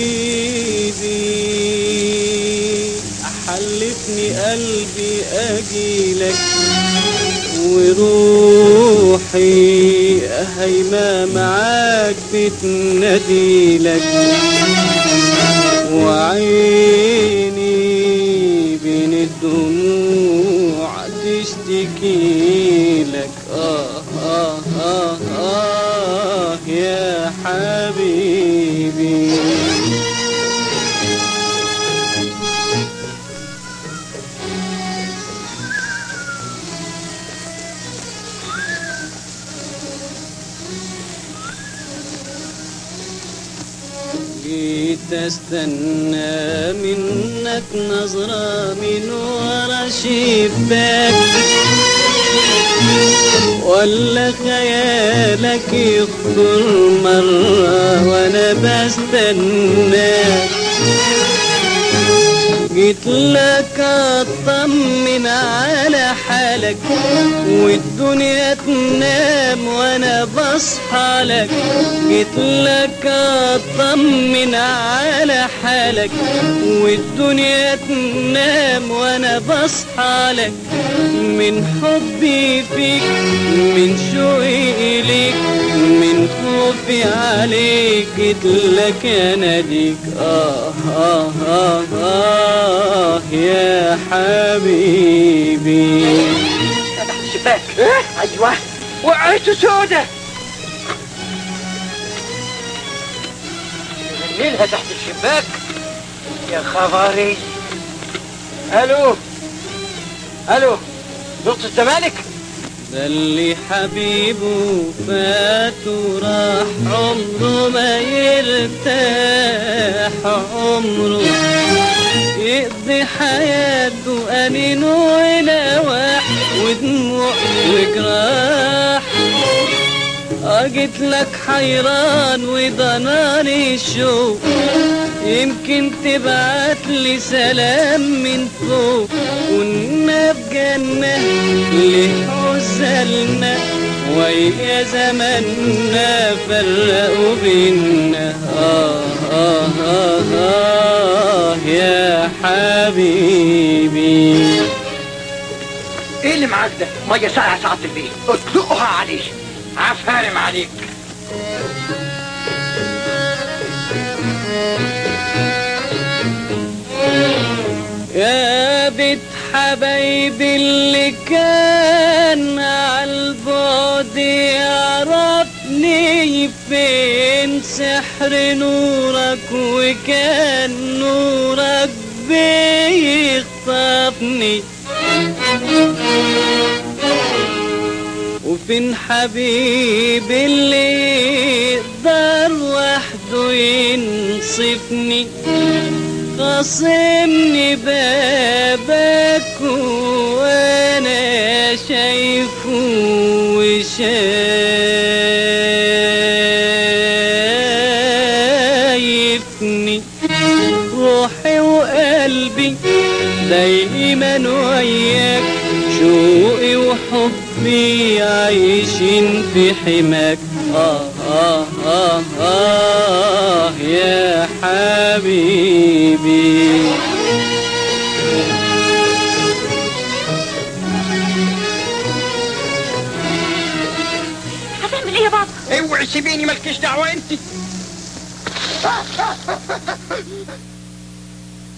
حبيبي حلفني قلبي اجيلك وروحي هيما معاك بتناديلك وعيني بين الدموع تشتكيلك آه آه آه آه يا حبيبي جيت استنى منك نظرة من ورا شباك ولا خيالك يخطر مرة وانا بستناك جيت لك اطمن على حالك والدنيا تنام وانا بصحى لك جيت لك اطمن على حالك والدنيا تنام وانا بصحى لك من حبي فيك من شوقي اليك من خوفي عليك جيت لك اناديك آه آه آه آه يا حبيبي تحت الشباك ايوه وقعت سودة نيلها تحت الشباك يا خبري الو الو نقطة الزمالك ده اللي حبيبه فات وراح عمره ما يرتاح عمره يقضي حياته أنين ولواح ودموع وجراح أجيت لك حيران وضناني الشوق يمكن تبعت لي سلام من فوق كنا في جنة لحزننا ويا زماننا فرقوا بينا آه آه آه آه يا حبيبي ايه اللي معاك ده ميه ساقعه ساعة البيت اطلقها عليه عفارم عليك يا بيت حبايبي اللي كان عالبعد يعرفني فين سحر نورك وكان نورك بيخطفني وفين حبيبي اللي يقدر وحده ينصفني خاصمني بابك وانا شايفه وشايفني روحي وقلبي دايما وياك شوقي وحبي عايشين في حماك آه آه آه آه يا حبيبي هتعمل ايه يا بابا اوعي سيبيني مالكيش دعوه انت